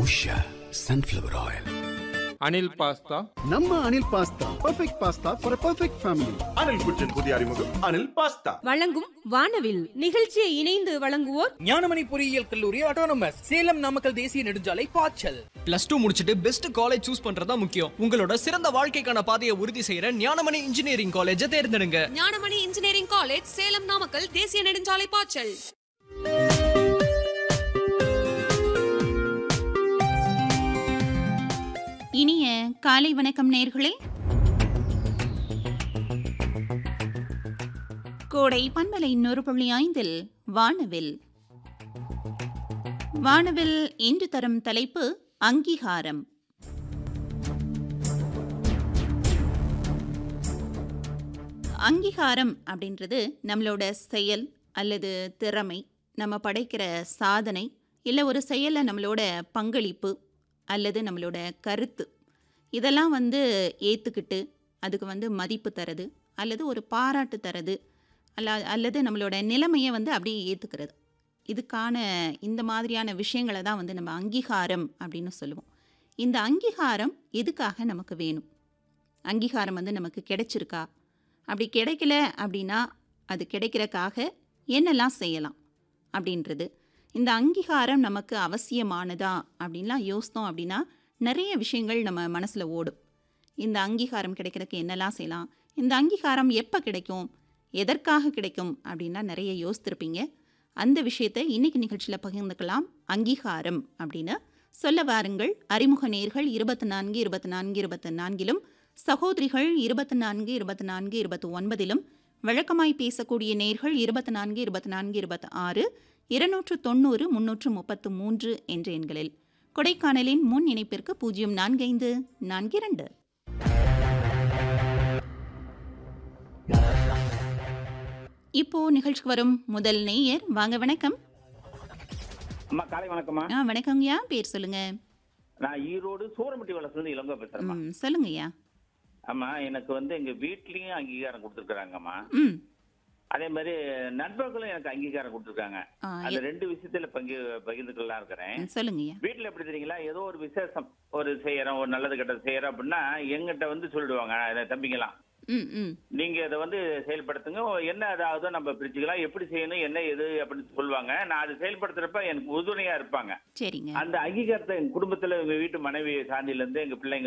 Usha sunflower oil Anil pasta நம்ம Anil pasta perfect pasta for perfect family Anil குச்சின் புதிய அறிமுகம் அனில் பாஸ்தா வழங்கும் வானவில் நிகழ்ச்சியை இணைந்து வழங்குவோர் ஞானமணி பொறியியல் கல்லூரி ஆட்டோனமஸ் சேலம் நாமக்கல் தேசிய நெடுஞ்சாலை பாய்ச்சல் பிளஸ் டூ முடிச்சுட்டு பெஸ்ட் காலேஜ் சூஸ் பண்றதா முக்கியம் உங்களோட சிறந்த வாழ்க்கைக்கான பாதையை உறுதி செய்யற ஞானமணி இன்ஜினியரிங் காலேஜை தேர்ந்தெடுங்க ஞானமணி இன்ஜினியரிங் காலேஜ் சேலம் நாமக்கல் தேசிய நெடுஞ்சாலை பாய்ச்சல் இனிய காலை வணக்கம் நேர்களே கோடை பண்பலை நூறு புள்ளி ஐந்தில் வானவில் வானவில் இன்று தரும் தலைப்பு அங்கீகாரம் அங்கீகாரம் அப்படின்றது நம்மளோட செயல் அல்லது திறமை நம்ம படைக்கிற சாதனை இல்லை ஒரு செயலில் நம்மளோட பங்களிப்பு அல்லது நம்மளோட கருத்து இதெல்லாம் வந்து ஏற்றுக்கிட்டு அதுக்கு வந்து மதிப்பு தரது அல்லது ஒரு பாராட்டு தரது அல்ல அல்லது நம்மளோட நிலைமையை வந்து அப்படியே ஏற்றுக்கிறது இதுக்கான இந்த மாதிரியான விஷயங்களை தான் வந்து நம்ம அங்கீகாரம் அப்படின்னு சொல்லுவோம் இந்த அங்கீகாரம் எதுக்காக நமக்கு வேணும் அங்கீகாரம் வந்து நமக்கு கிடைச்சிருக்கா அப்படி கிடைக்கல அப்படின்னா அது கிடைக்கிறக்காக என்னெல்லாம் செய்யலாம் அப்படின்றது இந்த அங்கீகாரம் நமக்கு அவசியமானதா அப்படின்லாம் யோசித்தோம் அப்படின்னா நிறைய விஷயங்கள் நம்ம மனசில் ஓடும் இந்த அங்கீகாரம் கிடைக்கிறதுக்கு என்னெல்லாம் செய்யலாம் இந்த அங்கீகாரம் எப்போ கிடைக்கும் எதற்காக கிடைக்கும் அப்படின்லாம் நிறைய யோசித்திருப்பீங்க அந்த விஷயத்தை இன்னைக்கு நிகழ்ச்சியில் பகிர்ந்துக்கலாம் அங்கீகாரம் அப்படின்னு சொல்ல வாருங்கள் அறிமுக நேர்கள் இருபத்தி நான்கு இருபத்தி நான்கு இருபத்தி நான்கிலும் சகோதரிகள் இருபத்தி நான்கு இருபத்தி நான்கு இருபத்தி ஒன்பதிலும் வழக்கமாய் பேசக்கூடிய நேர்கள் இருபத்தி நான்கு இருபத்தி நான்கு இருபத்தி ஆறு இருநூற்று தொண்ணூறு முன்னூற்று முப்பத்து மூன்று என்ற எண்களில் கொடைக்கானலின் முன் இணைப்பிற்கு பூஜ்ஜியம் நான்கு ஐந்து நான்கு இரண்டு இப்போ நிகழ்ச்சிக்கு வரும் முதல் நேயர் வாங்க வணக்கம் அம்மா காலை வணக்கம்மா ஆ வணக்கங்கய்யா பேர் சொல்லுங்க நான் ஈரோடு சூரமட்டி வளசுல இளங்கோ பேசுறேம்மா ம் சொல்லுங்கய்யா ஆமா எனக்கு வந்து எங்க வீட்லயும் அங்கீகாரம் கொடுத்துருக்காங்கம்மா ம் அதே மாதிரி நண்பர்களும் எனக்கு அங்கீகாரம் கொடுத்துருக்காங்க ஆ, அந்த ரெண்டு விஷயத்துல பங்கு பகிர்ந்துக்கலாம் இருக்கிறேன் ம், சொல்லுங்கய்யா வீட்டுல எப்படி தெரியுங்களா ஏதோ ஒரு விசேஷம் ஒரு செய்யறோம் ஒரு நல்லது கெட்டது செய்யறோம் அப்படின்னா எங்கிட்ட வந்து சொல்லிடுவாங்க "இதை தம்பிங்களாம் ம் ம் நீங்க அதை வந்து செயல்படுத்துங்க என்ன அதாவது நம்ம பிரிச்சுக்கலாம் எப்படி செய்யணும் என்ன எது அப்படின்னு சொல்லுவாங்க நான் அதை செயல்படுத்துறப்ப எனக்கு உறுதுணையா இருப்பாங்க சரிங்க அந்த அங்கீகாரத்தை எங்க குடும்பத்துல எங்க வீட்டு மனைவி சாந்தியில இருந்து எங்க பிள்ளைங்க